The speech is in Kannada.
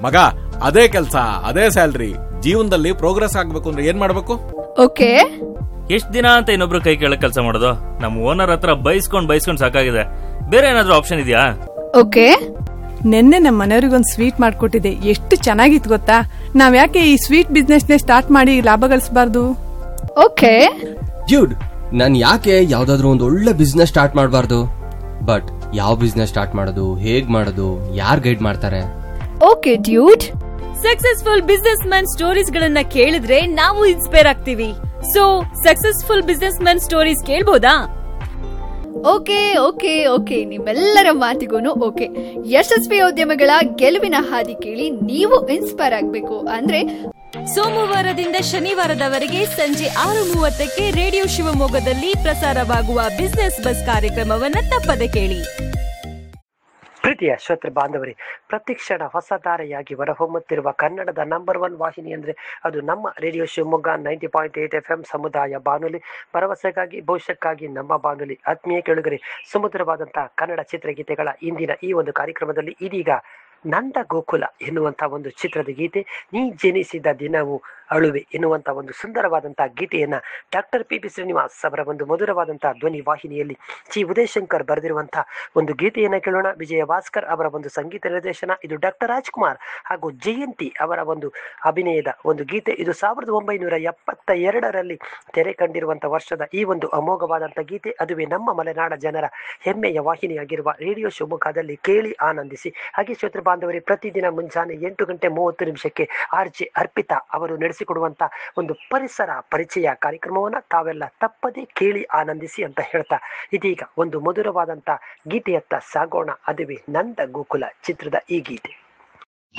ಮಗ ಅದೇ ಕೆಲಸ ಅದೇ ಸ್ಯಾಲ್ರಿ ಜೀವನದಲ್ಲಿ ಪ್ರೋಗ್ರೆಸ್ ಆಗ್ಬೇಕು ಅಂದ್ರೆ ಏನ್ ಮಾಡ್ಬೇಕು ಓಕೆ ಎಷ್ಟ್ ದಿನ ಅಂತ ಇನ್ನೊಬ್ರು ಕೈ ಕೆಳಗ್ ಕೆಲಸ ಮಾಡೋದು ನಮ್ ಓನರ್ ಹತ್ರ ಬೈಸ್ಕೊಂಡ್ ಬೈಸ್ಕೊಂಡ್ ಸಾಕಾಗಿದೆ ಬೇರೆ ಏನಾದ್ರೂ ಆಪ್ಷನ್ ಇದೆಯಾ ಓಕೆ ನಿನ್ನೆ ನಮ್ಮ ಮನೆಯವ್ರಿಗೊಂದು ಸ್ವೀಟ್ ಮಾಡ್ಕೊಟ್ಟಿದೆ ಎಷ್ಟು ಚೆನ್ನಾಗಿತ್ತು ಗೊತ್ತಾ ನಾವ್ ಯಾಕೆ ಈ ಸ್ವೀಟ್ ಬಿಸ್ನೆಸ್ನೇ ಸ್ಟಾರ್ಟ್ ಮಾಡಿ ಲಾಭ ಗಳಿಸಬಾರ್ದು ಓಕೆ ಡ್ಯೂಡ್ ನಾನು ಯಾಕೆ ಯಾವ್ದಾದ್ರು ಒಂದು ಒಳ್ಳೆ ಬಿಸ್ನೆಸ್ ಸ್ಟಾರ್ಟ್ ಮಾಡಬಾರ್ದು ಬಟ್ ಯಾವ ಬಿಸ್ನೆಸ್ ಸ್ಟಾರ್ಟ್ ಮಾಡೋದು ಹೇಗ್ ಮಾಡೋದು ಯಾರು ಗೈಡ್ ಮಾಡ್ತಾರೆ okay dude successful businessman stories ಗಳನ್ನ ಕೇಳಿದ್ರೆ ನಾವು ಇನ್ಸ್ಪೈರ್ ಆಗ್ತೀವಿ so successful businessman stories ಕೇಳ್ಬೋದಾ ಓಕೆ ಓಕೆ ಓಕೆ ನಿಮ್ಮೆಲ್ಲರ ಮಾತಿಗೂ ಓಕೆ ಯಶಸ್ವಿ ಉದ್ಯಮಗಳ ಗೆಲುವಿನ ಹಾದಿ ಕೇಳಿ ನೀವು ಇನ್ಸ್ಪೈರ್ ಆಗಬೇಕು ಅಂದ್ರೆ ಸೋಮವಾರದಿಂದ ಶನಿವಾರದವರೆಗೆ ಸಂಜೆ ಆರು ಮೂವತ್ತಕ್ಕೆ ರೇಡಿಯೋ ಶಿವಮೊಗ್ಗದಲ್ಲಿ ಪ್ರಸಾರವಾಗುವ ಬಿಸ್ನೆಸ್ ಬಸ್ ಕಾರ್ಯಕ್ರಮವನ್ನ ತಪ್ಪದೆ ಕೇಳಿ ಪ್ರೀತಿಯ ಶ್ರೋತೃ ಬಾಂಧವರೇ ಪ್ರತಿಕ್ಷಣ ಹೊಸ ಧಾರೆಯಾಗಿ ಹೊರಹೊಮ್ಮುತ್ತಿರುವ ಕನ್ನಡದ ನಂಬರ್ ಒನ್ ವಾಹಿನಿ ಅಂದರೆ ಅದು ನಮ್ಮ radio Shivamogga ninety point eight F M ಸಮುದಾಯ ಬಾನುಲಿ ಭರವಸೆಗಾಗಿ ಭವಿಷ್ಯಕ್ಕಾಗಿ ನಮ್ಮ ಬಾನುಲಿ ಆತ್ಮೀಯ ಕೆಳಗರೆ ಸುಮಧುರವಾದಂಥ ಕನ್ನಡ ಚಿತ್ರಗೀತೆಗಳ ಇಂದಿನ ಈ ಒಂದು ಕಾರ್ಯಕ್ರಮದಲ್ಲಿ ಇದೀಗ ನಂದ ಗೋಕುಲ ಎನ್ನುವಂಥ ಒಂದು ಚಿತ್ರದ ಗೀತೆ ನೀ ಜನಿಸಿದ ದಿನವು ಅಳುವೆ ಎನ್ನುವಂಥ ಒಂದು ಸುಂದರವಾದಂಥ ಗೀತೆಯನ್ನು ಡಾಕ್ಟರ್ ಪಿ ಬಿ ಶ್ರೀನಿವಾಸ್ ಅವರ ಒಂದು ಮಧುರವಾದಂಥ ಧ್ವನಿ ವಾಹಿನಿಯಲ್ಲಿ ಚಿ ಉದಯಶಂಕರ್ ಬರೆದಿರುವಂಥ ಒಂದು ಗೀತೆಯನ್ನು ಕೇಳೋಣ ವಿಜಯ ಭಾಸ್ಕರ್ ಅವರ ಒಂದು ಸಂಗೀತ ನಿರ್ದೇಶನ ಇದು ಡಾಕ್ಟರ್ ರಾಜ್ಕುಮಾರ್ ಹಾಗೂ ಜಯಂತಿ ಅವರ ಒಂದು ಅಭಿನಯದ ಒಂದು ಗೀತೆ ಇದು ಸಾವಿರದ ಒಂಬೈನೂರ ಎಪ್ಪತ್ತ ಎರಡರಲ್ಲಿ ತೆರೆ ಕಂಡಿರುವಂಥ ವರ್ಷದ ಈ ಒಂದು ಅಮೋಘವಾದಂಥ ಗೀತೆ ಅದುವೇ ನಮ್ಮ ಮಲೆನಾಡ ಜನರ ಹೆಮ್ಮೆಯ ವಾಹಿನಿಯಾಗಿರುವ ರೇಡಿಯೋ ಶಿವಮೊಗ್ಗದಲ್ಲಿ ಕೇಳಿ ಆನಂದಿಸಿ ಹಾಗೆ ಶ್ರೋತೃ ಬಾಂಧವರೇ ಪ್ರತಿದಿನ ಮುಂಜಾನೆ ಎಂಟು ಗಂಟೆ ಮೂವತ್ತು ನಿಮಿಷಕ್ಕೆ ಆರ್ ಜೆ ಅರ್ಪಿತಾ ಅವರು ನಡೆಸಿಕೊಡುವಂಥ ಒಂದು ಪರಿಸರ ಪರಿಚಯ ಕಾರ್ಯಕ್ರಮವನ್ನು ತಾವೆಲ್ಲ ತಪ್ಪದೇ ಕೇಳಿ ಆನಂದಿಸಿ ಅಂತ ಹೇಳ್ತಾ ಇದೀಗ ಒಂದು ಮಧುರವಾದಂಥ ಗೀತೆಯತ್ತ ಸಾಗೋಣ ಅದುವೇ ನಂದ ಗೋಕುಲ ಚಿತ್ರದ ಈ ಗೀತೆ